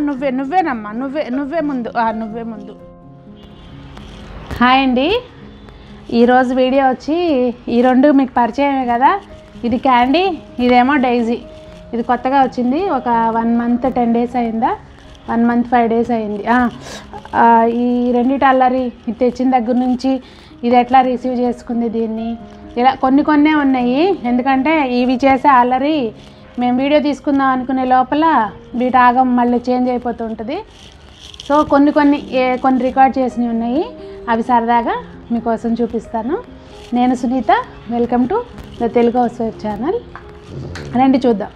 నువ్వే నువ్వేనమ్మా నువ్వే నువ్వే ముందు ఆ, నువ్వే ముందు హాయ్ అండి ఈరోజు వీడియో వచ్చి ఈ రెండు మీకు పరిచయమే కదా ఇది క్యాండీ ఇదేమో డైజీ ఇది కొత్తగా వచ్చింది ఒక వన్ మంత్ టెన్ డేస్ అయిందా వన్ మంత్ ఫైవ్ డేస్ అయింది ఆ, ఆ, ఈ రెండిటి అల్లరి ఇది తెచ్చిన దగ్గర నుంచి ఇది ఎట్లా రిసీవ్ చేసుకుంది దీన్ని ఇలా కొన్ని కొన్నే ఉన్నాయి ఎందుకంటే ఇవి చేసే అల్లరి మేము వీడియో తీసుకుందాం అనుకునే లోపల వీటి ఆగం మళ్ళీ చేంజ్ అయిపోతుంటుంది సో కొన్ని కొన్ని ఏ కొన్ని రికార్డ్ చేసినవి ఉన్నాయి అవి సరదాగా మీకోసం చూపిస్తాను నేను Sunitha welcome to the Telugu housewife channel రండి చూద్దాం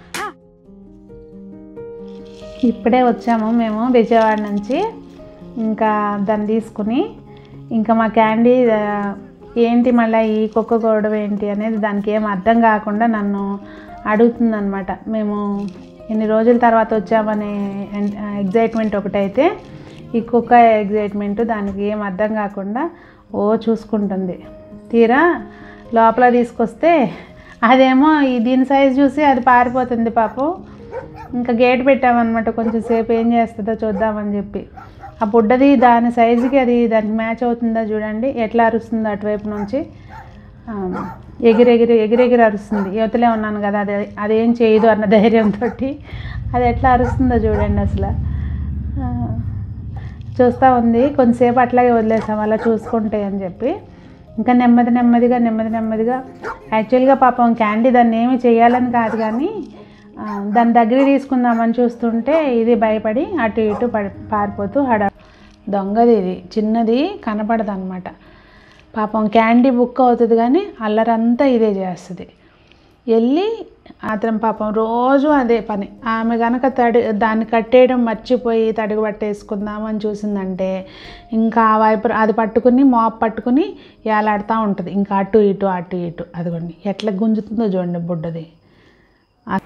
ఇప్పుడే వచ్చాము మేము విజయవాడ నుంచి ఇంకా దాన్ని తీసుకుని ఇంకా మా క్యాండీ ఆ, ఏంటి మళ్ళీ ఈ కుక్క గొడవ ఏంటి అనేది దానికి ఏం అర్థం కాకుండా నన్ను అడుగుతుందనమాట మేము ఎన్ని రోజుల తర్వాత వచ్చామనే ఎగ్జైట్మెంట్ ఒకటైతే ఈ కుక్క ఎగ్జైట్మెంట్ దానికి ఏం అర్థం కాకుండా ఓ చూసుకుంటుంది తీరా లోపల తీసుకొస్తే అదేమో ఈ దీని సైజ్ చూసి అది పారిపోతుంది పాపం ఇంకా గేట్ పెట్టామన్నమాట కొంచెం సేపు ఏం చేస్తుందో చూద్దామని చెప్పి ఆ బుడ్డది దాని సైజుకి అది దానికి మ్యాచ్ అవుతుందో చూడండి ఎట్లా అరుస్తుందో అటువైపు నుంచి ఆ, ఎగిరి ఎగిరి ఎగిరెగిరి అరుస్తుంది యువతలే ఉన్నాను కదా అది అదేం చేయదు అన్న ధైర్యంతో అది ఎట్లా అరుస్తుందో చూడండి అసలు ఆ, చూస్తూ ఉంది కొంతసేపు అట్లాగే వదిలేసాం అలా చూసుకుంటే అని చెప్పి ఇంకా నెమ్మది నెమ్మదిగా నెమ్మది నెమ్మదిగా యాక్చువల్గా పాపం క్యాండీ దాన్ని ఏమి చేయాలని కాదు కానీ ఆ, దాని దగ్గర తీసుకుందామని చూస్తుంటే ఇది భయపడి అటు ఇటు పడి పారిపోతూ హడ దొంగది ఇది చిన్నది కనపడదు అనమాట పాపం క్యాండీ బుక్ అవుతుంది కానీ అల్లరంతా ఇదే చేస్తుంది వెళ్ళి అతను పాపం రోజు అదే పని ఆమె కనుక తడి దాన్ని కట్టేయడం మర్చిపోయి తడుగు పట్టేసుకుందామని చూసిందంటే ఇంకా ఆ వైపు అది పట్టుకుని మాప్ పట్టుకుని ఏలాడుతూ ఉంటుంది ఇంకా అటు ఇటు అటు ఇటు అదిగోండి ఎట్లా గుంజుతుందో చూడండి బుడ్డది ఆ-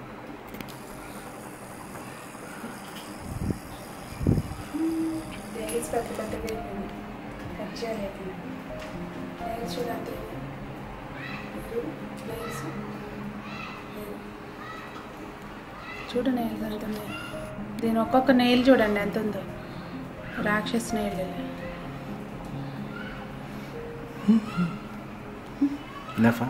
చూడు నెయిల్స్ ఎంత ఉన్నాయి దీని ఒక్కొక్క నెయిల్ చూడండి ఎంత ఉందో రాక్షస్ నెయిల్ ఇనఫా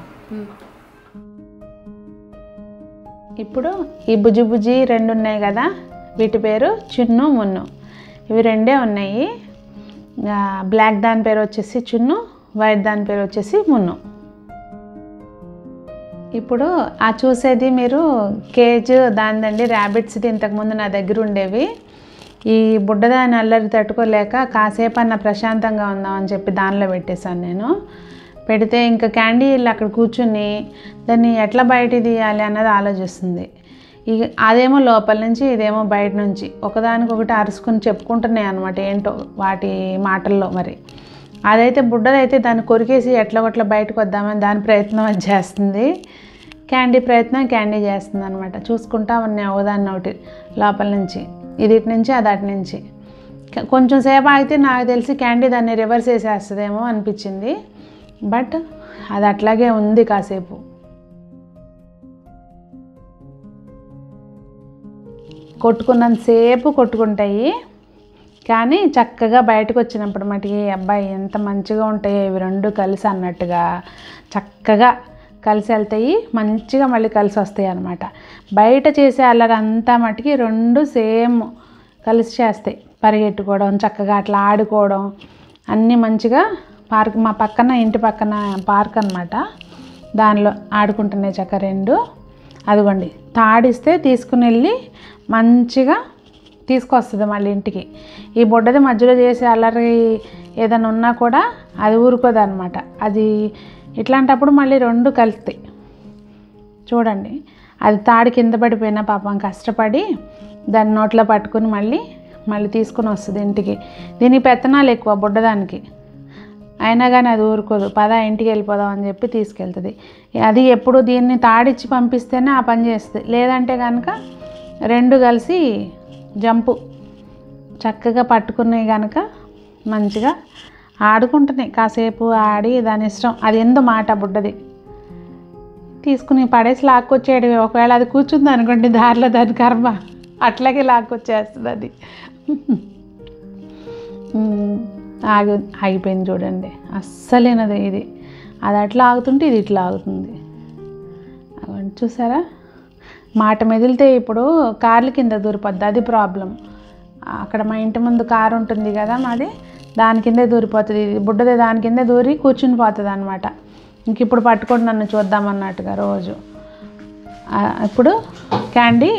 ఇప్పుడు ఈ బుజ్జి బుజ్జి రెండు ఉన్నాయి కదా వీటి పేరు చున్ను మున్ను ఇవి రెండే ఉన్నాయి ఆ, బ్లాక్ దాని పేరు వచ్చేసి చున్ను వైట్ దాని పేరు వచ్చేసి మున్ను ఇప్పుడు ఆ చూసేది మీరు కేజ్ దానిదండి ర్యాబిట్స్ది ఇంతకుముందు నా దగ్గర ఉండేవి ఈ బుడ్డదాని అల్లరి తట్టుకోలేక కాసేపు అన్న ప్రశాంతంగా ఉందాం అని చెప్పి దానిలో పెట్టేశాను నేను పెడితే ఇంకా క్యాండీ ఇల్లు అక్కడ కూర్చుని దాన్ని ఎట్లా బయట తీయాలి అన్నది ఆలోచిస్తుంది ఈ అదేమో లోపల నుంచి ఇదేమో బయట నుంచి ఒకదానికొకటి అరుచుకుని చెప్పుకుంటున్నాయి అనమాట ఏంటో వాటి మాటల్లో మరి అదైతే బుడ్డదైతే దాన్ని కొరికేసి ఎట్లా కొట్లా బయటకు వద్దామని దాని ప్రయత్నం అది చేస్తుంది క్యాండీ ప్రయత్నం క్యాండీ చేస్తుంది అనమాట చూసుకుంటా ఉన్నాయి ఒకదాన్ని ఒకటి లోపల నుంచి ఇది ఇటు నుంచి అది అటు నుంచి క- కొంచెం సేపు ఆగితే నాకు తెలిసి క్యాండీ దాన్ని రివర్స్ వేసేస్తుందేమో అనిపించింది బట్ అది అట్లాగే ఉంది కాసేపు కొట్టుకున్నంతసేపు కొట్టుకుంటాయి కానీ చక్కగా బయటకు వచ్చినప్పుడు మటుకి అబ్బాయి ఎంత మంచిగా ఉంటాయో ఇవి రెండు కలిసి అన్నట్టుగా చక్కగా కలిసి వెళ్తాయి మంచిగా మళ్ళీ కలిసి వస్తాయి అన్నమాట బయట చేసే అల్లరంతా మటుకి రెండు సేమ్ కలిసి చేస్తాయి పరిగెట్టుకోవడం చక్కగా అట్లా ఆడుకోవడం అన్నీ మంచిగా పార్క్ మా పక్కన ఇంటి పక్కన పార్క్ అన్నమాట దానిలో ఆడుకుంటున్నాయి చక్క రెండు అదిగోండి తాడిస్తే తీసుకుని వెళ్ళి మంచిగా తీసుకొస్తుంది మళ్ళీ ఇంటికి ఈ బుడ్డది మధ్యలో చేసే అల్లరి ఏదైనా ఉన్నా కూడా అది ఊరుకోదు అనమాట అది ఇట్లాంటప్పుడు మళ్ళీ రెండు కలుస్తాయి చూడండి అది తాడి కింద పడిపోయినా పాపం కష్టపడి దాన్ని నోట్లో పట్టుకుని మళ్ళీ మళ్ళీ తీసుకుని వస్తుంది ఇంటికి దీనికి పెత్తనాలు ఎక్కువ బుడ్డదానికి అయినా కానీ అది ఊరుకోదు పద ఇంటికి వెళ్ళిపోదాం అని చెప్పి తీసుకెళ్తుంది అది ఎప్పుడు దీన్ని తాడిచ్చి పంపిస్తేనే ఆ పని చేస్తుంది లేదంటే కనుక రెండు కలిసి జంపు చక్కగా పట్టుకున్నాయి కనుక మంచిగా ఆడుకుంటున్నాయి కాసేపు ఆడి దాని ఇష్టం అది ఎందు మాట బుడ్డది తీసుకుని పడేసి లాక్కొచ్చేయడమే ఒకవేళ అది కూర్చుంది అనుకోండి దారిలో దాని కర్మ అట్లాగే లాక్కొచ్చేస్తుంది అది ఉమ్, ఆగి ఆగిపోయింది చూడండి అస్సలేనది ఇది అది అట్లా ఆగుతుంటే ఇది ఇట్లా ఆగుతుంది అవ్వండి చూసారా మాట మెదిలితే ఇప్పుడు కార్ల కింద దూరిపోద్ది అది ప్రాబ్లం అక్కడ మా ఇంటి ముందు కారు ఉంటుంది కదా మాది దాని కిందే దూరిపోతుంది ఇది బుడ్డది దాని కిందే దూరి కూర్చుని పోతుంది అనమాట ఇంక ఇప్పుడు పట్టుకొని నన్ను చూద్దామన్నట్టుగా రోజు ఆ, ఇప్పుడు క్యాండీ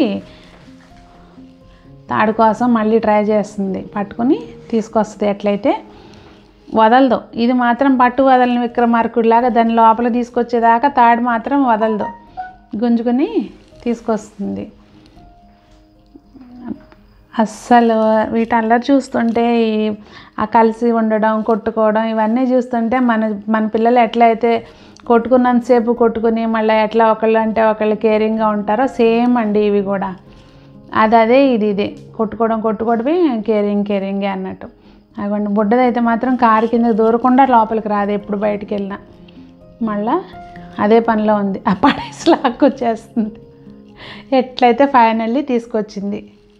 తాడు కోసం మళ్ళీ ట్రై చేస్తుంది పట్టుకొని తీసుకొస్తుంది ఎట్లయితే వదలదు ఇది మాత్రం పట్టు వదలని విక్రమార్కుడిలాగా దాని లోపల తీసుకొచ్చేదాకా తాడు మాత్రం వదలదు గుంజుకొని తీసుకొస్తుంది అస్సలు వీటల్లా చూస్తుంటే ఈ ఆ కలిసి ఉండడం కొట్టుకోవడం ఇవన్నీ చూస్తుంటే మన మన పిల్లలు ఎట్లయితే కొట్టుకున్నంతసేపు కొట్టుకుని మళ్ళీ ఎట్లా ఒకళ్ళు అంటే ఒకళ్ళు కేరింగ్గా ఉంటారో సేమ్ అండి ఇవి కూడా అది అదే ఇది ఇదే కొట్టుకోవడం కొట్టుకోవడమే కేరింగ్ కేరింగే అన్నట్టు అదిగోండి బుడ్డదైతే మాత్రం కారు కింద దూరకుండా లోపలికి రాదు ఎప్పుడు బయటికి వెళ్ళినా మళ్ళా అదే పనిలో ఉంది ఆ పడేసి లాక్కొచ్చేస్తుంది ఎట్లయితే ఫైనల్లీ తీసుకొచ్చింది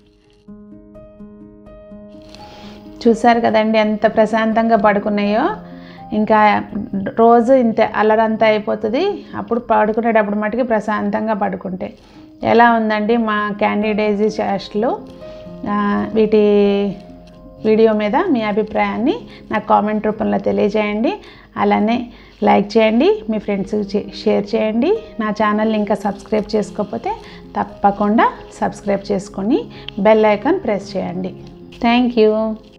చూసారు కదండి ఎంత ప్రశాంతంగా పడుకున్నాయో ఇంకా రోజు ఇంతే అల్లరంతా అయిపోతుంది అప్పుడు పడుకునేటప్పుడు మటుకు ప్రశాంతంగా పడుకుంటే ఎలా ఉందండి మా క్యాండిడేజీ చేష్టలు ఆ, వీటి వీడియో మీద మీ అభిప్రాయాన్ని నాకు కామెంట్ రూపంలో తెలియజేయండి అలానే లైక్ చేయండి మీ ఫ్రెండ్స్కి షేర్ చేయండి నా ఛానల్ని ఇంకా సబ్స్క్రైబ్ చేసుకోకపోతే తప్పకుండా సబ్స్క్రైబ్ చేసుకొని బెల్ ఐకాన్ ప్రెస్ చేయండి థ్యాంక్ యూ